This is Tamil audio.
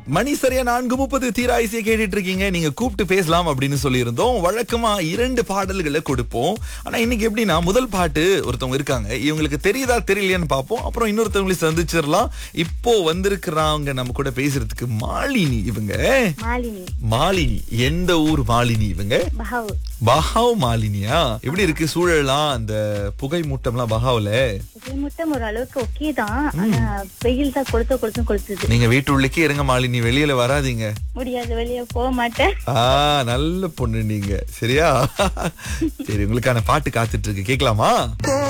மணி சரியா நான்கு முப்பது தீராயிசியை கேட்டுட்டு இருக்கீங்க நீங்க கூப்பிட்டு பேசலாம் அப்படின்னு சொல்லியிருந்தோம் வழக்கமா இரண்டு பாடல்களை கொடுப்போம் ஆனா இன்னைக்கு எப்படின்னா முதல் பாட்டு ஒருத்தவங்க இருக்காங்க இவங்களுக்கு தெரியுதா தெரியலையான்னு பார்ப்போம் அப்புறம் இன்னொருத்தவங்களை சந்திச்சிடலாம் இப்போ வந்திருக்கிறாங்க நம்ம கூட பேசுறதுக்கு மாலினி இவங்க மாலினி மாலினி எந்த ஊர் மாலினி இவங்க பஹாவ் பஹாவ் மாலினியா எப்படி இருக்கு சூழலாம் அந்த புகை மூட்டம்லாம் பஹாவ்ல இது மட்டும் ஒரு அளவுக்கு ஓகே தான் ஆனா வெயில் தான் கொளுத்த கொளுத்தும் கொளுத்துது நீங்க வீட்டுள்ளக்கே இருங்க மாலினி வெளியில வராதீங்க முடியாது வெளியே போக மாட்டேன் ஆ நல்ல பொண்ணு நீங்க சரியா சரி உங்களுக்கான பாட்டு காத்துட்டு இருக்கு கேட்கலாமா